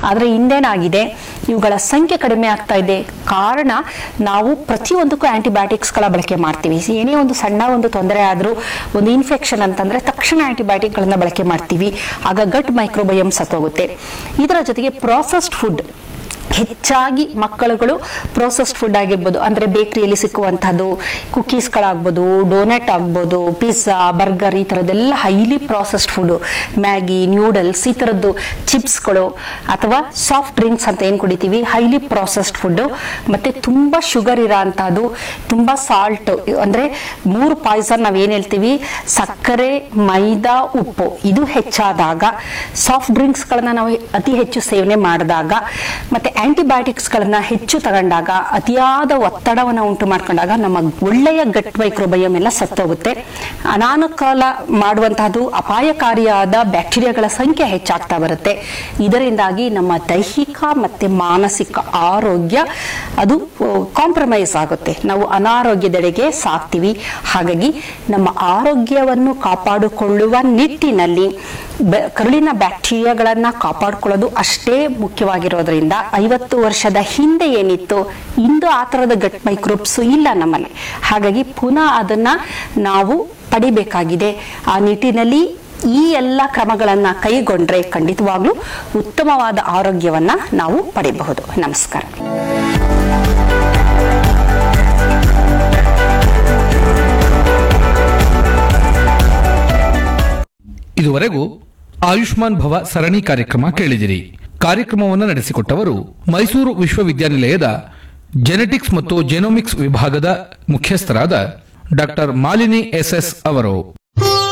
ಆದರೆ ಇಂದೇನಾಗಿದೆ ಇವುಗಳ ಸಂಖ್ಯೆ ಕಡಿಮೆ ಆಗ್ತಾ ಇದೆ ಕಾರಣ ನಾವು ಪ್ರತಿಯೊಂದಕ್ಕೂ ಆಂಟಿಬಯೋಟಿಕ್ಸ್ಗಳ ಬಳಕೆ ಮಾಡ್ತೀವಿ ಏನೇ ಒಂದು ಸಣ್ಣ ಒಂದು ತೊಂದರೆ ಆದರೂ ಒಂದು ಇನ್ಫೆಕ್ಷನ್ ಅಂತಂದ್ರೆ ತಕ್ಷಣ ಆಂಟಿಬಯೋಟಿಕ್ಗಳನ್ನ ಬಳಕೆ ಮಾಡ್ತೀವಿ ಆಗ ಗಟ್ ಮೈಕ್ರೋಬಯಮ್ ಸತ್ತೋಗುತ್ತೆ ಇದರ ಜೊತೆಗೆ ಪ್ರಾಸೆಸ್ಡ್ ಫುಡ್ ಹೆಚ್ಚಾಗಿ ಮಕ್ಕಳುಗಳು ಪ್ರೋಸೆಸ್ಡ್ ಫುಡ್ ಆಗಿರ್ಬೋದು ಅಂದ್ರೆ ಬೇಕರಿಯಲ್ಲಿ ಸಿಕ್ಕುವಂತಹದ್ದು ಕುಕೀಸ್ಗಳಾಗ್ಬೋದು ಡೋನೆಟ್ ಆಗ್ಬೋದು ಪಿಜ್ಜಾ ಬರ್ಗರ್ ಈ ಥರದ್ದೆಲ್ಲ highly processed food Maggi noodles ಈ ಥರದ್ದು ಚಿಪ್ಸ್ಗಳು ಅಥವಾ ಸಾಫ್ಟ್ ಡ್ರಿಂಕ್ಸ್ ಅಂತ ಏನು ಕುಡಿತೀವಿ ಹೈಲಿ ಪ್ರಾಸೆಸ್ಡ್ ಫುಡ್ ಮತ್ತೆ ತುಂಬಾ ಶುಗರ್ ಇರೋ ಅಂತಹದ್ದು ತುಂಬಾ ಸಾಲ್ಟ್ ಅಂದ್ರೆ ಮೂರು ಪಾಯ್ಸನ್ ನಾವ್ ಏನ್ ಹೇಳ್ತೀವಿ ಸಕ್ಕರೆ ಮೈದಾ ಉಪ್ಪು ಇದು ಹೆಚ್ಚಾದಾಗ ಸಾಫ್ಟ್ ಡ್ರಿಂಕ್ಸ್ ಗಳನ್ನ ನಾವು ಅತಿ ಹೆಚ್ಚು ಸೇವನೆ ಮಾಡಿದಾಗ ಮತ್ತೆ ಆಂಟಿಬಯೋಟಿಕ್ಸ್ ಗಳನ್ನ ಹೆಚ್ಚು ತಗೊಂಡಾಗ ಅತಿಯಾದ ಒತ್ತಡವನ್ನ ಉಂಟು ಮಾಡ್ಕೊಂಡಾಗ ನಮ್ಮ ಒಳ್ಳೆಯ ಗಟ್ ಮೈಕ್ರೋಬಯಮ್ ಎಲ್ಲ ಸತ್ತೋಗುತ್ತೆ ಅನಾನುಕಾಲ ಮಾಡುವಂತಹದ್ದು ಅಪಾಯಕಾರಿಯಾದ ಬ್ಯಾಕ್ಟೀರಿಯಾಗಳ ಸಂಖ್ಯೆ ಹೆಚ್ಚಾಗ್ತಾ ಬರುತ್ತೆ ಇದರಿಂದಾಗಿ ನಮ್ಮ ದೈಹಿಕ ಮತ್ತೆ ಮಾನಸಿಕ ಆರೋಗ್ಯ ಅದು ಕಾಂಪ್ರಮೈಸ್ ಆಗುತ್ತೆ ನಾವು ಅನಾರೋಗ್ಯದೆಡೆಗೆ ಸಾಕ್ತಿವಿ ಹಾಗಾಗಿ ನಮ್ಮ ಆರೋಗ್ಯವನ್ನು ಕಾಪಾಡಿಕೊಳ್ಳುವ ನಿಟ್ಟಿನಲ್ಲಿ ಬ- ಕರುಳಿನ ಬ್ಯಾಕ್ಟೀರಿಯಾಗಳನ್ನ ಕಾಪಾಡಿಕೊಳ್ಳೋದು ಅಷ್ಟೇ ಮುಖ್ಯವಾಗಿರೋದ್ರಿಂದ ಐವತ್ತು ವರ್ಷದ ಹಿಂದೆ ಏನಿತ್ತು ಇಂದು ಆ ಥರದ ಗಟ್ ಮೈಕ್ರೋಬ್ಸ್ ಇಲ್ಲ ನಮ್ಮಲ್ಲಿ ಹಾಗಾಗಿ ಪುನಃ ಅದನ್ನ ನಾವು ಪಡಿಬೇಕಾಗಿದೆ ಆ ನಿಟ್ಟಿನಲ್ಲಿ ಈ ಎಲ್ಲ ಕ್ರಮಗಳನ್ನ ಕೈಗೊಂಡ್ರೆ ಖಂಡಿತವಾಗ್ಲೂ ಉತ್ತಮವಾದ ಆರೋಗ್ಯವನ್ನ ನಾವು ಪಡೆಯಬಹುದು ನಮಸ್ಕಾರ ಇದುವರೆಗೂ ಆಯುಷ್ಮಾನ್ ಭವ ಸರಣಿ ಕಾರ್ಯಕ್ರಮ ಕೇಳಿದಿರಿ ಕಾರ್ಯಕ್ರಮವನ್ನು ನಡೆಸಿಕೊಟ್ಟವರು ಮೈಸೂರು ವಿಶ್ವವಿದ್ಯಾನಿಲಯದ ಜೆನೆಟಿಕ್ಸ್ ಮತ್ತು ಜೆನೋಮಿಕ್ಸ್ ವಿಭಾಗದ ಮುಖ್ಯಸ್ಥರಾದ ಡಾಕ್ಟರ್ ಮಾಲಿನಿ ಎಸ್ಎಸ್ ಅವರು